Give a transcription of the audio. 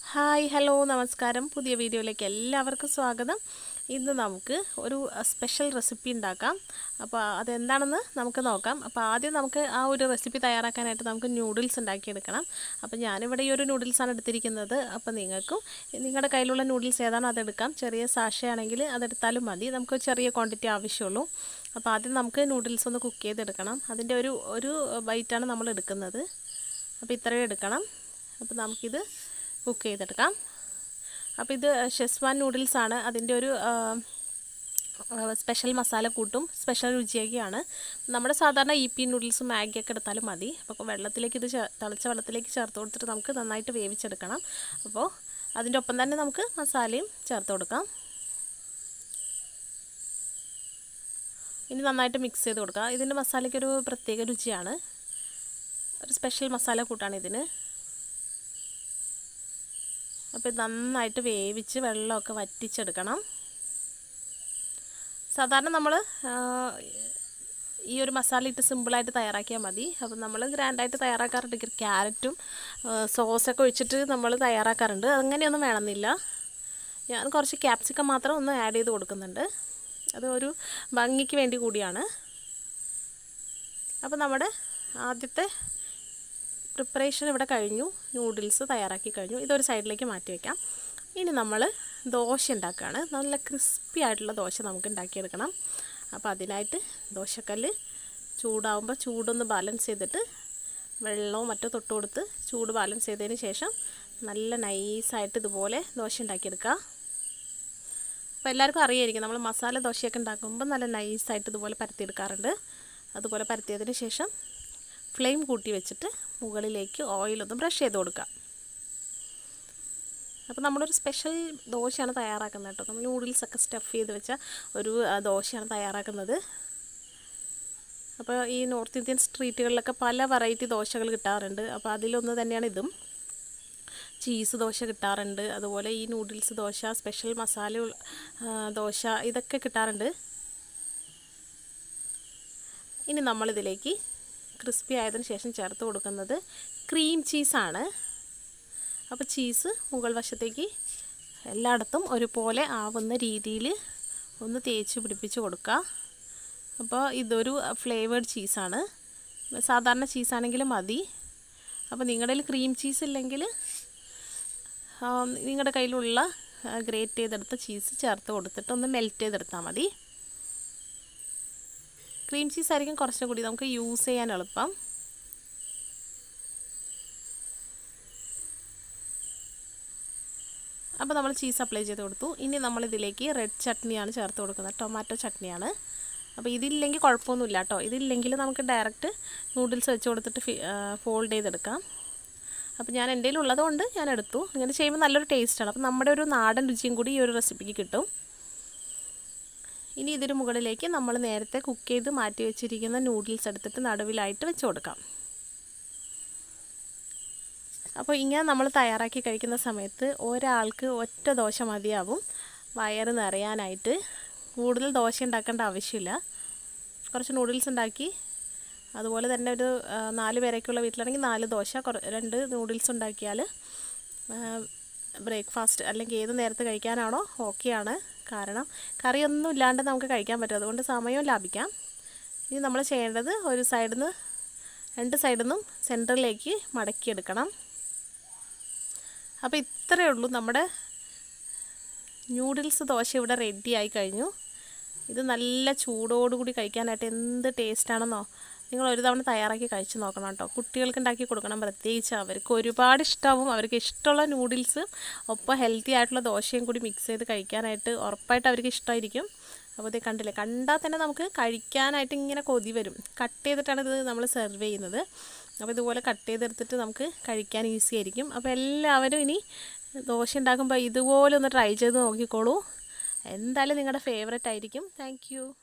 hi hello നമസ്കാരം പുതിയ വീഡിയോയിലേക്ക് എല്ലാവർക്കും സ്വാഗതം ഇന്ന് നമുക്ക് ഒരു സ്പെഷ്യൽ റെസിപ്പി ഉണ്ടാക്കാം അപ്പോൾ അതെന്താണെന്ന് നമുക്ക് നോക്കാം അപ്പോൾ ആദ്യം നമുക്ക് ആ ഒരു റെസിപ്പി തയ്യാറാക്കാനായിട്ട് നമുക്ക് ന്യൂഡിൽസ് ഉണ്ടാക്കിയെടുക്കണം അപ്പോൾ ഞാനിവിടെ ഈ ഒരു നൂഡിൽസാണ് എടുത്തിരിക്കുന്നത് അപ്പോൾ നിങ്ങൾക്കും നിങ്ങളുടെ കയ്യിലുള്ള നൂഡിൽസ് ഏതാണോ അതെടുക്കാം ചെറിയ സാഷയാണെങ്കിൽ അതെടുത്താലും മതി നമുക്ക് ചെറിയ ക്വാണ്ടിറ്റി ആവശ്യമുള്ളൂ അപ്പോൾ ആദ്യം നമുക്ക് നൂഡിൽസ് ഒന്ന് കുക്ക് ചെയ്തെടുക്കണം അതിൻ്റെ ഒരു ഒരു ബൈറ്റാണ് നമ്മൾ എടുക്കുന്നത് അപ്പോൾ ഇത്രയും എടുക്കണം അപ്പോൾ നമുക്കിത് കുക്ക് ചെയ്തെടുക്കാം അപ്പോൾ ഇത് ഷെസ്വാൻ നൂഡിൽസാണ് അതിൻ്റെ ഒരു സ്പെഷ്യൽ മസാല കൂട്ടും സ്പെഷ്യൽ രുചിയൊക്കെയാണ് നമ്മുടെ സാധാരണ ഇ പി നൂഡിൽസും മാഗിയൊക്കെ എടുത്താലും മതി അപ്പോൾ വെള്ളത്തിലേക്ക് ഇത് തിളച്ച വെള്ളത്തിലേക്ക് ചേർത്ത് കൊടുത്തിട്ട് നമുക്ക് നന്നായിട്ട് വേവിച്ചെടുക്കണം അപ്പോൾ അതിൻ്റെ ഒപ്പം തന്നെ നമുക്ക് മസാലയും ചേർത്ത് കൊടുക്കാം ഇനി നന്നായിട്ട് മിക്സ് ചെയ്ത് കൊടുക്കുക ഇതിൻ്റെ മസാലയ്ക്കൊരു പ്രത്യേക രുചിയാണ് ഒരു സ്പെഷ്യൽ മസാല കൂട്ടാണ് ഇതിന് അപ്പോൾ നന്നായിട്ട് വേവിച്ച് വെള്ളമൊക്കെ വറ്റിച്ചെടുക്കണം സാധാരണ നമ്മൾ ഈ ഒരു മസാല ഇട്ട് സിമ്പിളായിട്ട് തയ്യാറാക്കിയാൽ മതി അപ്പം നമ്മൾ ഗ്രാൻഡായിട്ട് തയ്യാറാക്കാറുണ്ട് ക്യാരറ്റും സോസൊക്കെ ഒഴിച്ചിട്ട് നമ്മൾ തയ്യാറാക്കാറുണ്ട് അങ്ങനെയൊന്നും വേണമെന്നില്ല ഞാൻ കുറച്ച് ക്യാപ്സിക്കം മാത്രം ഒന്ന് ആഡ് ചെയ്ത് കൊടുക്കുന്നുണ്ട് അത് ഒരു ഭംഗിക്ക് വേണ്ടി കൂടിയാണ് അപ്പോൾ നമ്മുടെ ആദ്യത്തെ പ്രിപ്പറേഷൻ ഇവിടെ കഴിഞ്ഞു നൂഡിൽസ് തയ്യാറാക്കി കഴിഞ്ഞു ഇതൊരു സൈഡിലേക്ക് മാറ്റി വയ്ക്കാം ഇനി നമ്മൾ ദോശ ഉണ്ടാക്കുകയാണ് നല്ല ക്രിസ്പി ആയിട്ടുള്ള ദോശ നമുക്ക് ഉണ്ടാക്കിയെടുക്കണം അപ്പോൾ അതിനായിട്ട് ദോശക്കല്ല് ചൂടാവുമ്പോൾ ചൂടൊന്ന് ബാലൻസ് ചെയ്തിട്ട് വെള്ളവും മറ്റോ തൊട്ട് കൊടുത്ത് ചൂട് ബാലൻസ് ചെയ്തതിന് ശേഷം നല്ല നൈസായിട്ട് ഇതുപോലെ ദോശ ഉണ്ടാക്കിയെടുക്കുക അപ്പോൾ എല്ലാവർക്കും അറിയായിരിക്കും നമ്മൾ മസാല ദോശയൊക്കെ ഉണ്ടാക്കുമ്പോൾ നല്ല നൈസായിട്ട് ഇതുപോലെ പരത്തിയെടുക്കാറുണ്ട് അതുപോലെ പരത്തിയതിന് ശേഷം ഫ്ലെയിം കൂട്ടി വെച്ചിട്ട് മുകളിലേക്ക് ഓയിലൊന്ന് ബ്രഷ് ചെയ്ത് കൊടുക്കുക അപ്പോൾ നമ്മളൊരു സ്പെഷ്യൽ ദോശയാണ് തയ്യാറാക്കുന്നത് കേട്ടോ നമ്മൾ നൂഡിൽസൊക്കെ സ്റ്റഫ് ചെയ്ത് വെച്ച ഒരു ദോശയാണ് തയ്യാറാക്കുന്നത് അപ്പോൾ ഈ നോർത്ത് ഇന്ത്യൻ സ്ട്രീറ്റുകളിലൊക്കെ പല വെറൈറ്റി ദോശകൾ കിട്ടാറുണ്ട് അപ്പോൾ അതിലൊന്ന് തന്നെയാണ് ഇതും ചീസ് ദോശ കിട്ടാറുണ്ട് അതുപോലെ ഈ നൂഡിൽസ് ദോശ സ്പെഷ്യൽ മസാല ദോശ ഇതൊക്കെ കിട്ടാറുണ്ട് ഇനി നമ്മളിതിലേക്ക് ക്രിസ്പി ആയതിനു ശേഷം ചേർത്ത് കൊടുക്കുന്നത് ക്രീം ചീസാണ് അപ്പോൾ ചീസ് മുകൾ വശത്തേക്ക് എല്ലായിടത്തും ഒരുപോലെ ആവുന്ന രീതിയിൽ ഒന്ന് തേച്ച് പിടിപ്പിച്ച് കൊടുക്കുക അപ്പോൾ ഇതൊരു ഫ്ലേവേഡ് ചീസാണ് സാധാരണ ചീസാണെങ്കിലും മതി അപ്പോൾ നിങ്ങളുടെ കയ്യിൽ ക്രീം ചീസ് ഇല്ലെങ്കിൽ നിങ്ങളുടെ കയ്യിലുള്ള ഗ്രേറ്റ് ചെയ്തെടുത്ത ചീസ് ചേർത്ത് കൊടുത്തിട്ട് ഒന്ന് മെൽറ്റ് ചെയ്തെടുത്താൽ മതി ക്രീം ചീസ് ആയിരിക്കും കുറച്ചും കൂടി നമുക്ക് യൂസ് ചെയ്യാൻ എളുപ്പം അപ്പോൾ നമ്മൾ ചീസ് അപ്ലൈ ചെയ്ത് കൊടുത്തു ഇനി നമ്മൾ ഇതിലേക്ക് റെഡ് ചട്നിയാണ് ചേർത്ത് കൊടുക്കുന്നത് ടൊമാറ്റോ ചട്നിയാണ് അപ്പോൾ ഇതില്ലെങ്കിൽ കുഴപ്പമൊന്നുമില്ല കേട്ടോ ഇതില്ലെങ്കിൽ നമുക്ക് ഡയറക്റ്റ് നൂഡിൽസ് വെച്ച് കൊടുത്തിട്ട് ഫോൾഡ് ചെയ്തെടുക്കാം അപ്പോൾ ഞാൻ എൻ്റെ ഉള്ളത് കൊണ്ട് ഞാൻ എടുത്തു ഇങ്ങനെ ചെയ്യുമ്പോൾ നല്ലൊരു ടേസ്റ്റാണ് അപ്പോൾ നമ്മുടെ ഒരു നാടൻ രുചിയും കൂടി ഈ ഒരു റെസിപ്പിക്ക് കിട്ടും ഇനി ഇതിന് മുകളിലേക്ക് നമ്മൾ നേരത്തെ കുക്ക് ചെയ്ത് മാറ്റി വെച്ചിരിക്കുന്ന നൂഡിൽസ് എടുത്തിട്ട് നടുവിലായിട്ട് വെച്ച് കൊടുക്കാം അപ്പോൾ ഇങ്ങനെ നമ്മൾ തയ്യാറാക്കി കഴിക്കുന്ന സമയത്ത് ഒരാൾക്ക് ഒറ്റ ദോശ മതിയാവും വയറ് നിറയാനായിട്ട് കൂടുതൽ ദോശ ഉണ്ടാക്കേണ്ട ആവശ്യമില്ല കുറച്ച് നൂഡിൽസ് ഉണ്ടാക്കി അതുപോലെ തന്നെ ഒരു നാല് പേരൊക്കെയുള്ള വീട്ടിലാണെങ്കിൽ നാല് ദോശ രണ്ട് നൂഡിൽസ് ഉണ്ടാക്കിയാൽ ബ്രേക്ക്ഫാസ്റ്റ് അല്ലെങ്കിൽ ഏത് നേരത്ത് കഴിക്കാനാണോ ഓക്കെയാണ് കാരണം കറിയൊന്നും ഇല്ലാണ്ട് നമുക്ക് കഴിക്കാൻ പറ്റും അതുകൊണ്ട് സമയവും ലാഭിക്കാം ഇനി നമ്മൾ ചെയ്യേണ്ടത് ഒരു സൈഡിൽ നിന്ന് രണ്ട് സൈഡിൽ നിന്നും സെൻറ്ററിലേക്ക് മടക്കിയെടുക്കണം അപ്പോൾ ഇത്രയേ ഉള്ളൂ നമ്മുടെ ന്യൂഡിൽസ് ദോശ ഇവിടെ റെഡി ആയി കഴിഞ്ഞു ഇത് നല്ല ചൂടോടുകൂടി കഴിക്കാനായിട്ട് എന്ത് ടേസ്റ്റാണെന്നോ നിങ്ങൾ ഒരു തവണ തയ്യാറാക്കി കഴിച്ച് നോക്കണം കേട്ടോ കുട്ടികൾക്ക് ഉണ്ടാക്കി കൊടുക്കണം പ്രത്യേകിച്ച് അവർക്ക് ഒരുപാട് ഇഷ്ടമാവും അവർക്ക് ഇഷ്ടമുള്ള നൂഡിൽസ് ഒപ്പം ഹെൽത്തി ആയിട്ടുള്ള ദോശയും കൂടി മിക്സ് ചെയ്ത് കഴിക്കാനായിട്ട് ഉറപ്പായിട്ട് അവർക്ക് ഇഷ്ടമായിരിക്കും അപ്പോൾ ഇത് കണ്ടില്ലേ കണ്ടാൽ തന്നെ നമുക്ക് കഴിക്കാനായിട്ട് ഇങ്ങനെ കൊതി വരും കട്ട് ചെയ്തിട്ടാണ് ഇത് നമ്മൾ സെർവ് ചെയ്യുന്നത് അപ്പോൾ ഇതുപോലെ കട്ട് ചെയ്തെടുത്തിട്ട് നമുക്ക് കഴിക്കാൻ ഈസി ആയിരിക്കും അപ്പോൾ എല്ലാവരും ഇനി ദോശ ഉണ്ടാക്കുമ്പോൾ ഇതുപോലെ ഒന്ന് ട്രൈ ചെയ്ത് നോക്കിക്കോളൂ എന്തായാലും നിങ്ങളുടെ ഫേവറേറ്റ് ആയിരിക്കും താങ്ക്